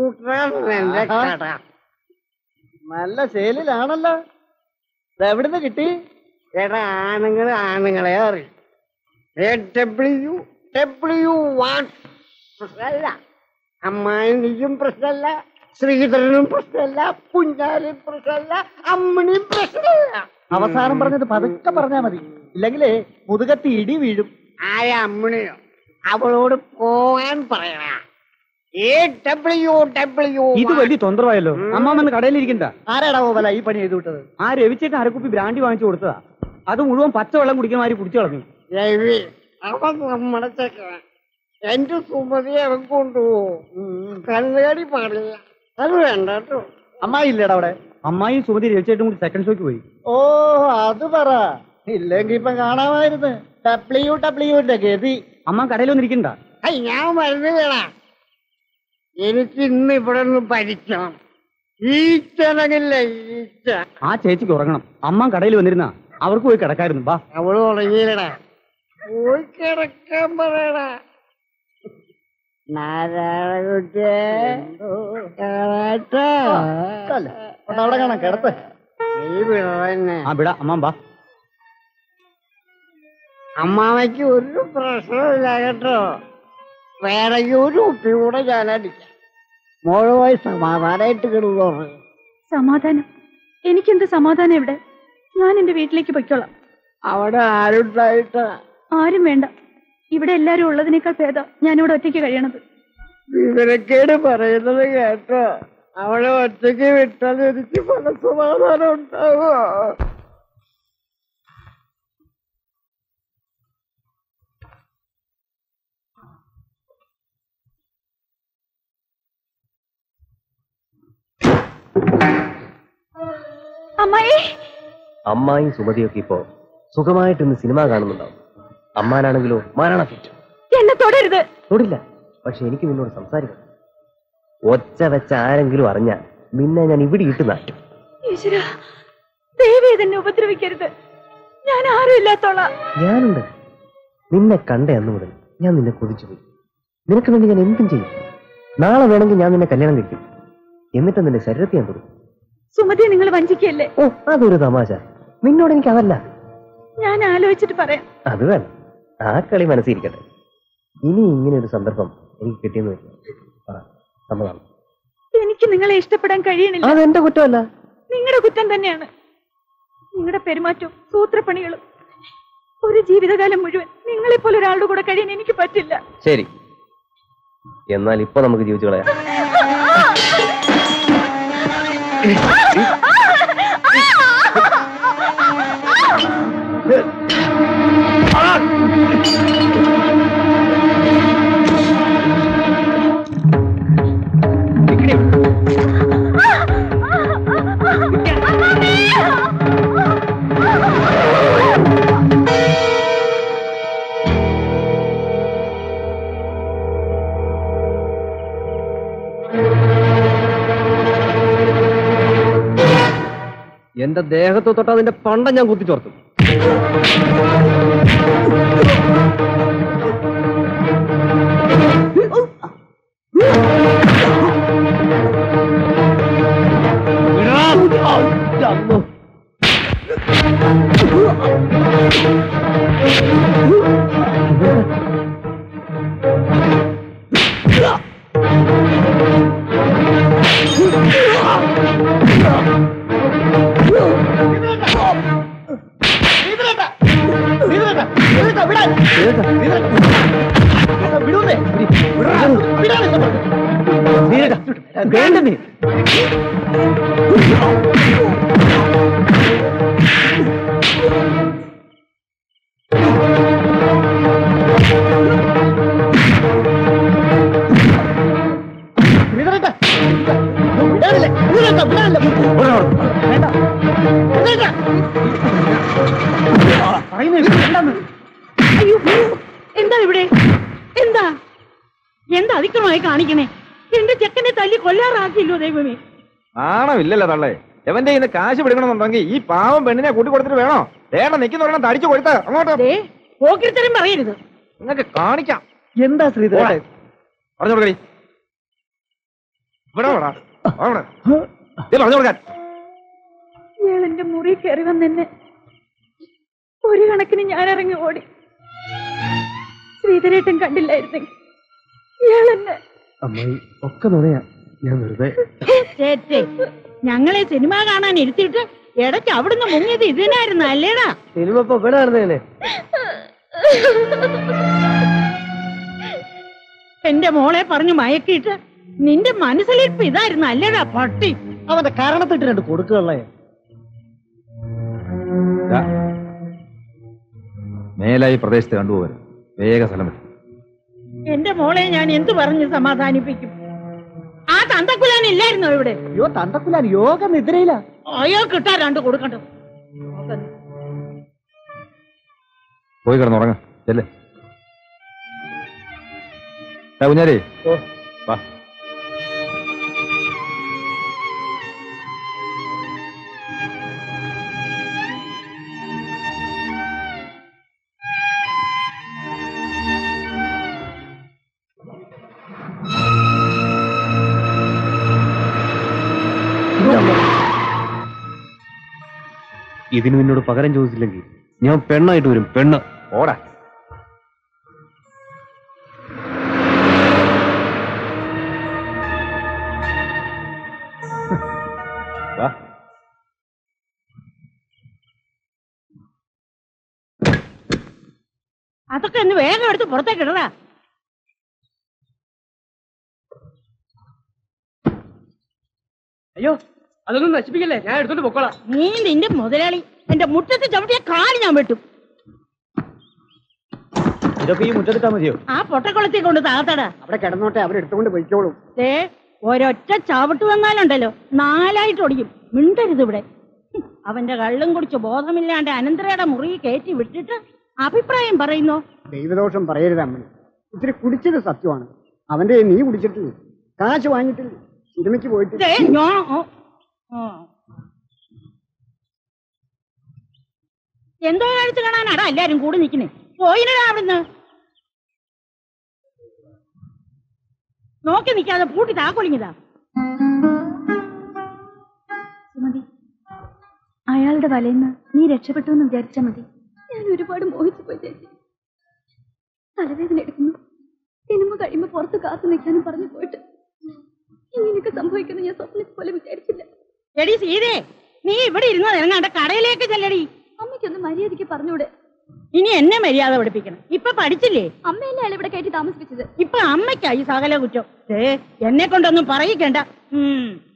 സ്കൂട്ടറാണ് എന്റെ കട നല്ല ശൈലിലാണല്ലോ ഇത് എവിടുന്ന് കിട്ടി ചേട്ടാ ആണുങ്ങൾ ആണുങ്ങളെ അറിയും എ ഡബ്ല്യു ഡബ്ല്യു വൺ പ്രശ്നമല്ല അമ്മായിനിക്കും പ്രശ്നമല്ല ശ്രീധരനും പ്രശ്നമല്ല കുഞ്ഞാലും പ്രശ്നമല്ല അമ്മണിയും പ്രശ്നമല്ല അവസാനം പറഞ്ഞത് പതുക്കെ പറഞ്ഞാ മതി ഇല്ലെങ്കിലേ മുതുകത്തി ഇടി വീഴും ആയ അമ്മണിയോ അവളോട് പോകാൻ പറയണ എ ഡബ്ല്യു ഡബ്ല്യു ഇത് വലിയ തൊന്തരമായല്ലോ അമ്മാമ്മ കടയിലിരിക്കണ്ട ആരാടാ ഓവല ഈ പണി ചെയ്തു വിട്ടത് ആ രവിച്ചേട്ടൻ അരക്കുപ്പി ബ്രാൻഡി വാങ്ങിച്ചു കൊടുത്തതാ അത് മുഴുവൻ പച്ചവെള്ളം കുടിക്കുന്ന മാതിരി കുടിച്ചു കളഞ്ഞു രവി അവൻ നമ്മുടെ ചെക്കൻ എന്റെ സുമതി അവൻ കൊണ്ടുപോകും കണ്ണുകടി പാടില്ല അത് വേണ്ട കേട്ടോ അമ്മായി ഇല്ലേടാ അവിടെ അമ്മായി സുമതി രവിച്ചേട്ടും കൂടി സെക്കൻഡ് ഷോയ്ക്ക് പോയി ഓ അത് പറ ഇല്ലെങ്കി ഇപ്പൊ കാണാമായിരുന്നു ഡബ്ല്യു ഡബ്ല്യുന്റെ ഗതി അമ്മ കടയിൽ വന്നിരിക്കണ്ട ഐ ഞാൻ മരുന്ന് വേണ എനിക്ക് ഇന്ന് ഇവിടെ ഒന്ന് ഭരിക്കണം ഈച്ചനകില്ല ഈച്ച ആ ചേച്ചിക്ക് ഉറങ്ങണം അമ്മ കടയിൽ വന്നിരുന്ന അവർക്ക് പോയി കിടക്കായിരുന്നു ബാ അവള് ഉറങ്ങിയില്ലടാ പോയി കിടക്കാൻ പറയടാ നാരായണകുട്ടിയെ കേറാട്ടോ. അല്ല, ഒന്ന് അവിടെ കാണാം കിടത്ത് നീ വിടന്നെ ആ വിടാ അമ്മ ബാ അമ്മാവയ്ക്ക് ഒരു പ്രശ്നമില്ല കേട്ടോ വേണമെങ്കിൽ ഒരു കുപ്പി കൂടെ ഞാൻ അടിക്കാം മോള് പോയി സമാധാനമായിട്ട് കിടന്നു സമാധാനം എനിക്കെന്ത് സമാധാനം ഇവിടെ ഞാൻ എന്റെ വീട്ടിലേക്ക് പൊയ്ക്കോളാം അവിടെ ആരുണ്ടായിട്ടാ ആരും വേണ്ട ഇവിടെ എല്ലാരും ഉള്ളതിനേക്കാൾ ഭേദം ഞാനിവിടെ ഒറ്റയ്ക്ക് കഴിയണത് വിവരക്കേട് പറയുന്നത് കേട്ടോ അവളെ ഒറ്റയ്ക്ക് വിട്ടാൽ എനിക്ക് മനസ്സമാധാനം ഉണ്ടാവോ അമ്മായി അമ്മായും സുമതിയൊക്കെ ഇപ്പോ സുഖമായിട്ട് ഇന്ന് സിനിമ കാണുന്നുണ്ടാവും അമ്മാനാണെങ്കിലോ മരണപ്പെട്ടു എന്നെ തൊടരുത് തൊടില്ല പക്ഷെ എനിക്ക് നിന്നോട് സംസാരിക്കണം ഒച്ച വെച്ച ആരെങ്കിലും അറിഞ്ഞാൽ നിന്നെ ഞാൻ ഇവിടെ ഇട്ട് നാറ്റും ഈശ്വര ദേവി തന്നെ ഉപദ്രവിക്കരുത് ഞാൻ ആരും ഇല്ലാത്തോളാം ഞാനുണ്ട് നിന്നെ കണ്ട അന്ന് മുതൽ ഞാൻ നിന്നെ കൊതിച്ചുപോയി നിനക്ക് വേണ്ടി ഞാൻ എന്തും ചെയ്യും നാളെ വേണമെങ്കിൽ ഞാൻ നിന്നെ കല്യാണം കഴിക്കും എന്നിട്ട് നിന്റെ ശരീരത്തെ ഞാൻ കൊടുക്കും സുമതിയെ നിങ്ങൾ വഞ്ചിക്കല്ലേ ഓ അതൊരു തമാശ നിന്നോട് എനിക്ക് അതല്ല ഞാൻ ആലോചിച്ചിട്ട് പറയാം അത് വേണം ആ കളി മനസ്സിരിക്കട്ടെ ഇനി ഇങ്ങനെ ഒരു സന്ദർഭം എനിക്ക് കിട്ടിയെന്ന് വെച്ചാൽ പറ സമ്മതമാണ് എനിക്ക് നിങ്ങളെ ഇഷ്ടപ്പെടാൻ കഴിയണില്ല അതെന്റെ കുറ്റമല്ല നിങ്ങളുടെ കുറ്റം തന്നെയാണ് നിങ്ങളുടെ പെരുമാറ്റവും സൂത്രപ്പണികളും ഒരു ജീവിതകാലം മുഴുവൻ നിങ്ങളെ പോലെ ഒരാളുടെ കൂടെ കഴിയാൻ എനിക്ക് പറ്റില്ല ശരി എന്നാൽ ഇപ്പൊ നമുക്ക് ജീവിച്ചു കളയാം എന്റെ ദേഹത്ത് തൊട്ട് അതിന്റെ പണ്ടം ഞാൻ കുത്തിച്ചോർത്തും വേണ്ടെന്നേ അയ്യോ എന്താ ഇവിടെ എന്താ എന്താ അതിക്രമമായി കാണിക്കണേ എന്റെ ചെക്കനെ തല്ലി കൊല്ലാറാക്കിയല്ലോ ദൈവമേ ആണമില്ലല്ലോ തള്ളേ എവന്റെ ഇന്ന് കാശ് പിടിക്കണമെന്നുണ്ടെങ്കിൽ ഈ പാവം പെണ്ണിനെ കൂട്ടി കൊടുത്തിട്ട് വേണോ വേണ്ട നിൽക്കുന്നവരെണ്ണം തടിച്ചു കൊടുത്ത അങ്ങോട്ട് ദേ പോക്കിരിത്തരം പറയരുത് നിങ്ങൾക്ക് കാണിക്കാം എന്താ ശ്രീധരൻ പറഞ്ഞു കൊടുക്കടി ഇവിടെ വാടാ. അവിടെ. ദേ പറഞ്ഞു കൊടുക്കാൻ ഇയാൾ എന്റെ മുറി കയറി വന്നെന്നെ ഒരു കണക്കിന് ഞാൻ ഇറങ്ങി ഓടി ശ്രീധരേട്ടൻ കണ്ടില്ലായിരുന്നെങ്കിൽ ഇയാൾ എന്നെ അമ്മായി ഒക്കെ നുണയാ ഞാൻ വെറുതെ ചേച്ചേ ഞങ്ങളെ സിനിമ കാണാൻ ഇരുത്തിയിട്ട് ഇടയ്ക്ക് അവിടുന്ന് മുങ്ങിയത് ഇതിനായിരുന്നു അല്ലേടാ സിനിമ ഇപ്പൊ ഇവിടെ നടന്നേനെ എന്റെ മോളെ പറഞ്ഞു മയക്കിയിട്ട് നിന്റെ മനസ്സിലിരിപ്പ് ഇതായിരുന്നു അല്ലേടാ പട്ടി അവന്റെ കരണത്തിട്ട് രണ്ട് കൊടുക്കുകയുള്ളേ ദാ. മേലായി പ്രദേശത്ത് കണ്ടുപോകരുത് വേഗ സ്ഥലം വിട്ടു എന്റെ മോളെ ഞാൻ എന്തു പറഞ്ഞ് സമാധാനിപ്പിക്കും ആ തന്തക്കുലാൻ ഇല്ലായിരുന്നോ ഇവിടെ അയ്യോ തന്തക്കുലാൻ യോഗ നിദ്രയില അയ്യോ കിട്ടാ രണ്ട് കൊടുക്കണ്ടോ പോയി കിടന്നുറങ്ങ ചെല്ലേ കുഞ്ഞാലേ വാ ഇതിന് നിന്നോട് പകരം ചോദിച്ചില്ലെങ്കിൽ ഞാൻ പെണ്ണായിട്ട് വരും പെണ്ണ് ഓടാ വാ അതൊക്കെ ഒന്ന് വേഗം എടുത്ത് പുറത്തേക്ക് ഇടടാ അയ്യോ അതൊന്നും നശിപ്പിക്കല്ലേ ഞാൻ എടുത്തോണ്ട് പൊക്കോളാം നീ നിന്റെ മുതലാളി എന്റെ മുറ്റത്ത് ചവിട്ടിയ കാല് ഞാൻ വെട്ടും ഇതൊക്കെ ഈ മുറ്റത്തിട്ടാ മതിയോ ആ പൊട്ടക്കുളത്തിൽ കൊണ്ട് താത്തടാ അവിടെ കിടന്നോട്ടെ അവരെടുത്തുകൊണ്ട് പോയിക്കോളും ദേ ഒരൊറ്റ ചവിട്ട് വന്നാലുണ്ടല്ലോ നാലായിട്ട് ഒടിക്കും മിണ്ടരുത് ഇവിടെ ഹും, അവന്റെ കള്ളും കുടിച്ച് ബോധമില്ലാണ്ട് അനന്തരയുടെ മുറി കയറ്റി വിട്ടിട്ട് അഭിപ്രായം പറയുന്നോ ദൈവദോഷം പറയരുത് അമ്മ ഇത്തിരി കുടിച്ചത് സത്യമാണ് അവന്റെ നീ കുടിച്ചിട്ടില്ലേ കാശ് വാങ്ങിയിട്ടില്ലേ സിനിമയ്ക്ക് പോയിട്ട് ദേ, ഞാൻ ഓ, ആ. എന്തോ കാഴ്ച കാണാനാടാ എല്ലാരും കൂടി നിക്കുന്നേ പോയിനടാ അവിടുന്ന് നോക്കി നിൽക്കാതെ പൂട്ടി താക്കൊളിങ്ങിതാ സുമതി അയാളുടെ വലയിന്ന് നീ രക്ഷപ്പെട്ടു എന്ന് വിചാരിച്ചാ മതി ഞാൻ ഒരുപാട് മോഹിച്ചു പോയി ചേച്ചി തലവേദന എടുക്കുന്നു സിനിമ കഴിയുമ്പോ പുറത്ത് കാത്തു നിൽക്കാനും പറഞ്ഞു പോയിട്ട് ഇങ്ങനെയൊക്കെ സംഭവിക്കുന്നു ഞാൻ സ്വപ്നത്തിൽ പോലും വിചാരിച്ചില്ല എടി സീതേ നീ ഇവിടെ ഇരുന്ന് ഇറങ്ങാണ്ട കടയിലേക്ക് ചെല്ലടി അമ്മയ്ക്കൊന്ന് മര്യാദയ്ക്ക് പറഞ്ഞൂടെ ഇനി എന്നെ മര്യാദ പഠിപ്പിക്കണം ഇപ്പൊ പഠിച്ചില്ലേ അമ്മയല്ലേ അയാൾ ഇവിടെ കയറ്റി താമസിപ്പിച്ചത് ഇപ്പൊ അമ്മയ്ക്കായി സകല കുറ്റം ഏ എന്നെ കൊണ്ടൊന്നും പറയിക്കണ്ട ഉം